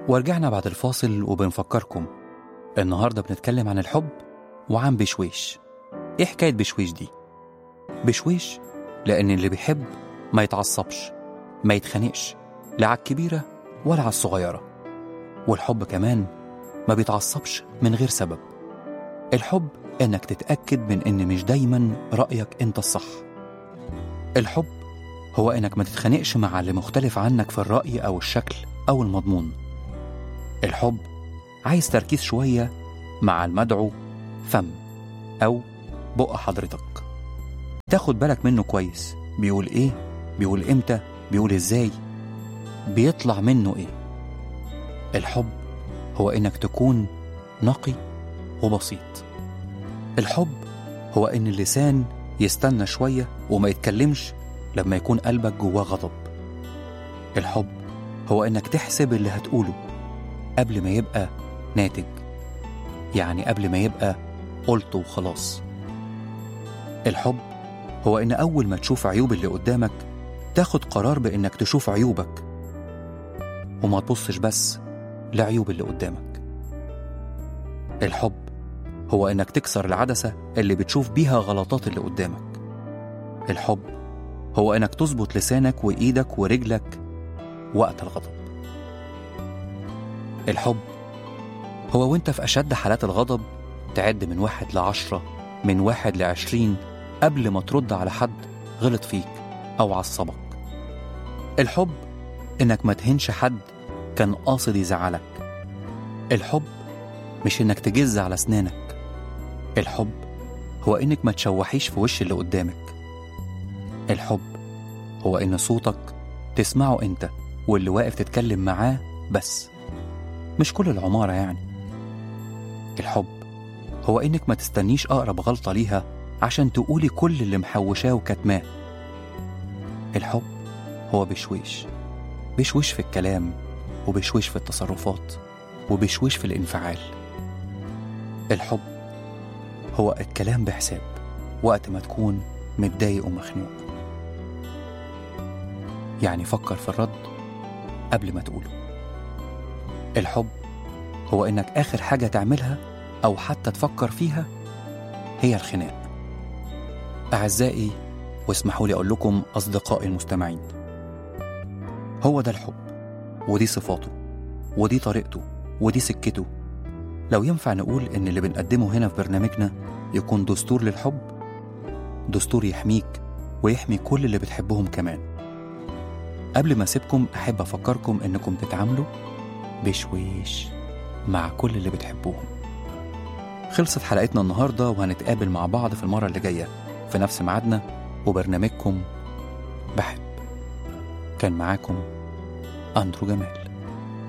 ورجعنا بعد الفاصل وبنفكركم النهارده بنتكلم عن الحب وعن بشويش ايه حكايه بشويش دي بشويش لان اللي بيحب ما يتعصبش ما يتخانقش لا على الكبيره ولا على الصغيره والحب كمان ما بيتعصبش من غير سبب الحب انك تتاكد من ان مش دايما رايك انت الصح الحب هو انك ما تتخانقش مع اللي مختلف عنك في الراي او الشكل او المضمون الحب عايز تركيز شويه مع المدعو فم او بق حضرتك تاخد بالك منه كويس بيقول ايه بيقول امتى بيقول ازاي بيطلع منه ايه الحب هو انك تكون نقي وبسيط الحب هو ان اللسان يستنى شويه وما يتكلمش لما يكون قلبك جواه غضب الحب هو انك تحسب اللي هتقوله قبل ما يبقى ناتج يعني قبل ما يبقى قلته وخلاص الحب هو ان اول ما تشوف عيوب اللي قدامك تاخد قرار بانك تشوف عيوبك وما تبصش بس لعيوب اللي قدامك الحب هو انك تكسر العدسه اللي بتشوف بيها غلطات اللي قدامك الحب هو انك تظبط لسانك وايدك ورجلك وقت الغضب الحب هو وانت في اشد حالات الغضب تعد من واحد لعشرة من واحد لعشرين قبل ما ترد على حد غلط فيك أو عصبك الحب إنك ما تهنش حد كان قاصد يزعلك الحب مش إنك تجز على أسنانك الحب هو إنك ما تشوحيش في وش اللي قدامك الحب هو إن صوتك تسمعه أنت واللي واقف تتكلم معاه بس مش كل العمارة يعني الحب هو إنك ما تستنيش أقرب غلطة ليها عشان تقولي كل اللي محوشاه وكتماه الحب هو بشويش بشويش في الكلام وبشويش في التصرفات وبشويش في الانفعال الحب هو الكلام بحساب وقت ما تكون متضايق ومخنوق يعني فكر في الرد قبل ما تقوله الحب هو انك اخر حاجه تعملها او حتى تفكر فيها هي الخناق اعزائي واسمحوا لي اقول لكم اصدقائي المستمعين هو ده الحب ودي صفاته ودي طريقته ودي سكته لو ينفع نقول ان اللي بنقدمه هنا في برنامجنا يكون دستور للحب دستور يحميك ويحمي كل اللي بتحبهم كمان قبل ما اسيبكم احب افكركم انكم تتعاملوا بشويش مع كل اللي بتحبوهم خلصت حلقتنا النهارده وهنتقابل مع بعض في المره اللي جايه في نفس ميعادنا وبرنامجكم بحب كان معاكم أندرو جمال